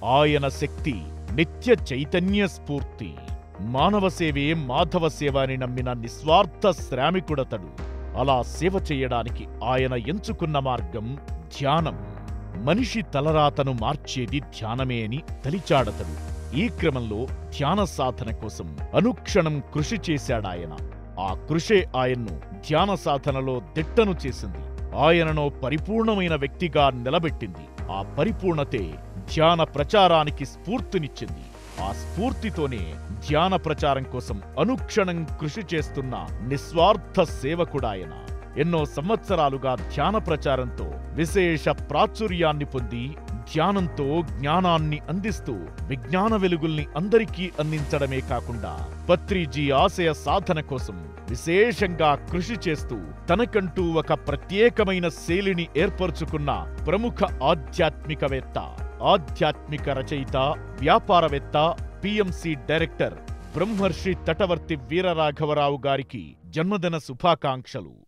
ఆయన శక్తి నిత్య చైతన్య స్ఫూర్తి మానవ సేవే మాధవ సేవ అని నమ్మిన నిస్వార్థ శ్రామికుడతడు అలా సేవ చేయడానికి ఆయన ఎంచుకున్న మార్గం ధ్యానం మనిషి తలరాతను మార్చేది ధ్యానమే అని తలిచాడతడు ఈ క్రమంలో ధ్యాన సాధన కోసం అనుక్షణం కృషి చేశాడాయన ఆ కృషే ఆయన్ను ధ్యాన సాధనలో దిట్టను చేసింది ఆయనను పరిపూర్ణమైన వ్యక్తిగా నిలబెట్టింది ఆ పరిపూర్ణతే ధ్యాన ప్రచారానికి స్ఫూర్తినిచ్చింది ఆ స్ఫూర్తితోనే ధ్యాన ప్రచారం కోసం అనుక్షణం కృషి చేస్తున్న నిస్వార్థ సేవకుడాయన ఎన్నో సంవత్సరాలుగా ధ్యాన ప్రచారంతో విశేష ప్రాచుర్యాన్ని పొంది ధ్యానంతో జ్ఞానాన్ని అందిస్తూ విజ్ఞాన వెలుగుల్ని అందరికీ అందించడమే కాకుండా పత్రిజీ ఆశయ సాధన కోసం విశేషంగా కృషి చేస్తూ తనకంటూ ఒక ప్రత్యేకమైన శైలిని ఏర్పరచుకున్న ప్రముఖ ఆధ్యాత్మికవేత్త ఆధ్యాత్మిక రచయిత వ్యాపారవేత్త పిఎంసి డైరెక్టర్ బ్రహ్మర్షి తటవర్తి వీరరాఘవరావు గారికి జన్మదిన శుభాకాంక్షలు